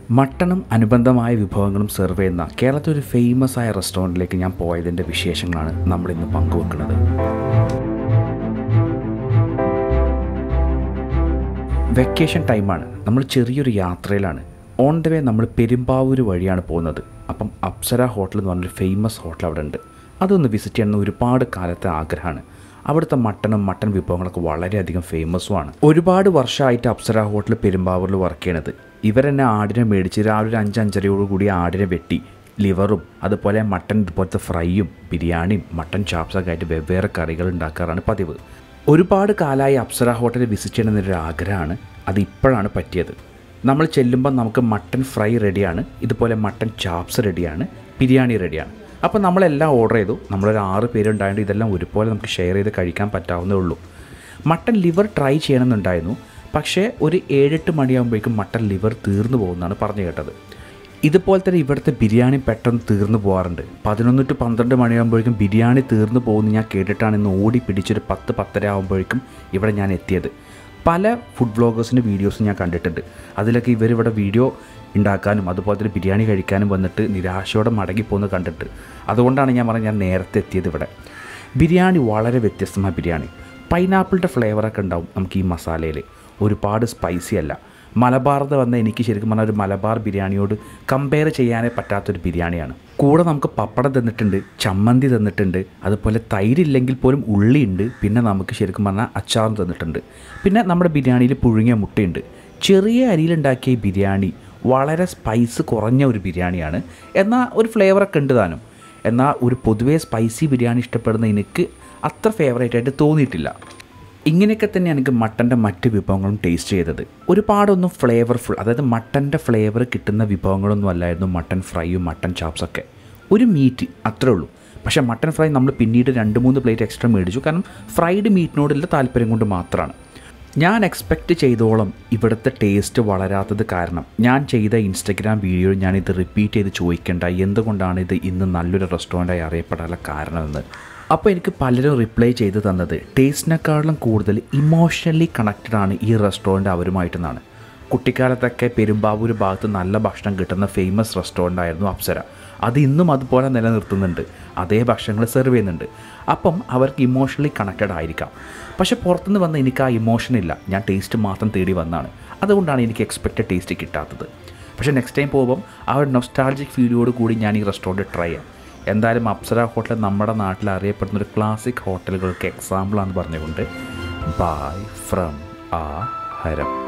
മട്ടണും അനുബന്ധമായ വിഭവങ്ങളും സെർവ് ചെയ്യുന്ന കേരളത്തിൽ ഒരു ഫേമസ് ആയ റെസ്റ്റോറൻറ്റിലേക്ക് ഞാൻ പോയതിൻ്റെ വിശേഷങ്ങളാണ് നമ്മളിന്ന് പങ്കുവെക്കുന്നത് വെക്കേഷൻ ടൈമാണ് നമ്മൾ ചെറിയൊരു യാത്രയിലാണ് ഓൺ ദ വേ നമ്മൾ പെരുമ്പാവൂർ വഴിയാണ് പോകുന്നത് അപ്പം അപ്സര ഹോട്ടൽ എന്ന് പറഞ്ഞൊരു ഫേമസ് ഹോട്ടൽ അവിടെ ഉണ്ട് അതൊന്ന് വിസിറ്റ് ചെയ്യണമെന്ന് ഒരുപാട് കാലത്തെ ആഗ്രഹമാണ് അവിടുത്തെ മട്ടനും മട്ടൻ വിഭവങ്ങളൊക്കെ വളരെയധികം ഫേമസുമാണ് ഒരുപാട് വർഷമായിട്ട് അപ്സര ഹോട്ടൽ പെരുമ്പാവൂരിൽ വർക്ക് ചെയ്യണത് ഇവരെന്നെ ആടിനെ മേടിച്ച് രാവിലെ ഒരു അഞ്ച് അഞ്ചരയോട് കൂടി ആടിനെ വെട്ടി ലിവറും അതുപോലെ മട്ടൻ ഇതുപോലത്തെ ഫ്രൈയും ബിരിയാണിയും മട്ടൻ ചാപ്സൊക്കെ ആയിട്ട് വെവ്വേറെ കറികൾ ഉണ്ടാക്കാറാണ് പതിവ് ഒരുപാട് കാലമായി അപ്സര ഹോട്ടൽ വിസിറ്റ് ചെയ്യണമെന്നൊരു ആഗ്രഹമാണ് അത് ഇപ്പോഴാണ് പറ്റിയത് നമ്മൾ ചെല്ലുമ്പോൾ നമുക്ക് മട്ടൻ ഫ്രൈ റെഡിയാണ് ഇതുപോലെ മട്ടൻ ചാപ്സ് റെഡിയാണ് ബിരിയാണി റെഡിയാണ് അപ്പോൾ നമ്മളെല്ലാം ഓർഡർ ചെയ്തു നമ്മളൊരു ആറ് പേരുണ്ടായതുകൊണ്ട് ഇതെല്ലാം ഒരുപോലെ നമുക്ക് ഷെയർ ചെയ്ത് കഴിക്കാൻ പറ്റാവുന്നേ ഉള്ളൂ മട്ടൻ ലിവർ ട്രൈ ചെയ്യണമെന്നുണ്ടായിരുന്നു പക്ഷേ ഒരു ഏഴെട്ട് മണിയാകുമ്പോഴേക്കും മട്ടൻ ലിവർ തീർന്നു പോകുമെന്നാണ് പറഞ്ഞു കേട്ടത് ഇതുപോലെ തന്നെ ഇവിടുത്തെ ബിരിയാണി പെട്ടെന്ന് തീർന്നു പോകാറുണ്ട് പതിനൊന്ന് ടു പന്ത്രണ്ട് മണിയാകുമ്പോഴേക്കും ബിരിയാണി തീർന്നു പോകുമെന്ന് ഞാൻ കേട്ടിട്ടാണ് ഇന്ന് ഓടി പിടിച്ചൊരു പത്ത് പത്തര ആകുമ്പോഴേക്കും ഇവിടെ ഞാൻ എത്തിയത് പല ഫുഡ് വ്ളോഗേഴ്സിൻ്റെ വീഡിയോസ് ഞാൻ കണ്ടിട്ടുണ്ട് അതിലൊക്കെ ഇവരിവിടെ വീഡിയോ ഉണ്ടാക്കാനും അതുപോലെ തന്നെ ബിരിയാണി കഴിക്കാനും വന്നിട്ട് നിരാശയോടെ മടങ്ങി പോകുന്നത് കണ്ടിട്ട് അതുകൊണ്ടാണ് ഞാൻ പറഞ്ഞത് ഞാൻ നേരത്തെ എത്തിയത് ഇവിടെ ബിരിയാണി വളരെ വ്യത്യസ്തമായ ബിരിയാണി പൈനാപ്പിളിൻ്റെ ഫ്ലേവറൊക്കെ ഉണ്ടാവും നമുക്ക് ഈ മസാലയിൽ ഒരുപാട് സ്പൈസി അല്ല മലബാറിൽ വന്ന എനിക്ക് ശരിക്കും പറഞ്ഞാൽ ഒരു മലബാർ ബിരിയാണിയോട് കമ്പയർ ചെയ്യാനേ പറ്റാത്തൊരു ബിരിയാണിയാണ് കൂടെ നമുക്ക് പപ്പടം തന്നിട്ടുണ്ട് ചമ്മന്തി തന്നിട്ടുണ്ട് അതുപോലെ തൈരില്ലെങ്കിൽ പോലും ഉള്ളിയുണ്ട് പിന്നെ നമുക്ക് ശരിക്കും പറഞ്ഞാൽ അച്ചാറും തന്നിട്ടുണ്ട് പിന്നെ നമ്മുടെ ബിരിയാണിയിൽ പുഴുങ്ങിയ മുട്ടയുണ്ട് ചെറിയ അരിയിലുണ്ടാക്കിയ ഈ ബിരിയാണി വളരെ സ്പൈസ് കുറഞ്ഞ ഒരു ബിരിയാണിയാണ് എന്നാൽ ഒരു ഫ്ലേവറൊക്കെ ഉണ്ട് താനും എന്നാൽ ഒരു പൊതുവേ സ്പൈസി ബിരിയാണി ഇഷ്ടപ്പെടുന്ന എനിക്ക് അത്ര ഫേവറേറ്റ് ആയിട്ട് തോന്നിയിട്ടില്ല ഇങ്ങനെയൊക്കെ തന്നെ എനിക്ക് മട്ടൻ്റെ മറ്റ് വിഭവങ്ങളും ടേസ്റ്റ് ചെയ്തത് ഒരുപാടൊന്നും ഫ്ലേവർഫുൾ അതായത് മട്ടൻ്റെ ഫ്ലേവർ കിട്ടുന്ന വിഭവങ്ങളൊന്നും അല്ലായിരുന്നു മട്ടൻ ഫ്രൈയും മട്ടൻ ചാപ്സൊക്കെ ഒരു മീറ്റ് അത്രേ ഉള്ളൂ പക്ഷേ മട്ടൻ ഫ്രൈ നമ്മൾ പിന്നീട് രണ്ട് മൂന്ന് പ്ലേറ്റ് എക്സ്ട്രാ മേടിച്ചു കാരണം ഫ്രൈഡ് മീറ്റിനോടുള്ള താല്പര്യം കൊണ്ട് മാത്രമാണ് ഞാൻ എക്സ്പെക്റ്റ് ചെയ്തോളം ഇവിടുത്തെ ടേസ്റ്റ് വളരാത്തത് കാരണം ഞാൻ ചെയ്ത ഇൻസ്റ്റഗ്രാം വീഡിയോ ഞാനിത് റിപ്പീറ്റ് ചെയ്ത് ചോദിക്കേണ്ട എന്തുകൊണ്ടാണ് ഇത് ഇന്ന് നല്ലൊരു റെസ്റ്റോറൻ്റായി അറിയപ്പെടാനുള്ള കാരണമെന്ന് അപ്പോൾ എനിക്ക് പലരും റിപ്ലൈ ചെയ്ത് തന്നത് ടേസ്റ്റിനെക്കാളും കൂടുതൽ ഇമോഷണലി കണക്റ്റഡ് ആണ് ഈ റെസ്റ്റോറൻറ്റ് അവരുമായിട്ടെന്നാണ് കുട്ടിക്കാലത്തൊക്കെ പെരുമ്പാവൂർ ഭാഗത്ത് നല്ല ഭക്ഷണം കിട്ടുന്ന ഫേമസ് റെസ്റ്റോറൻ്റ് ആയിരുന്നു അപ്സര അത് ഇന്നും അതുപോലെ നിലനിർത്തുന്നുണ്ട് അതേ ഭക്ഷണങ്ങൾ സെർവ് ചെയ്യുന്നുണ്ട് അപ്പം അവർക്ക് ഇമോഷണലി കണക്റ്റഡ് ആയിരിക്കാം പക്ഷേ പുറത്തുനിന്ന് വന്ന എനിക്ക് ആ ഇമോഷൻ ഇല്ല ഞാൻ ടേസ്റ്റ് മാത്രം തേടി വന്നാണ് അതുകൊണ്ടാണ് എനിക്ക് എക്സ്പെക്റ്റഡ് ടേസ്റ്റ് കിട്ടാത്തത് പക്ഷേ നെക്സ്റ്റ് ടൈം പോകുമ്പം ആ ഒരു നൊസ്റ്റാൾജിക് ഫീലിയോട് കൂടി ഞാൻ ഈ റെസ്റ്റോറൻറ്റ് ട്രൈ ചെയ്യാം എന്തായാലും അപ്സര ഹോട്ടൽ നമ്മുടെ നാട്ടിൽ അറിയപ്പെടുന്ന ഒരു ക്ലാസിക് ഹോട്ടലുകൾക്ക് എക്സാമ്പിളാണെന്ന് പറഞ്ഞുകൊണ്ട് ബൈ ഫ്രം ആ ഹരം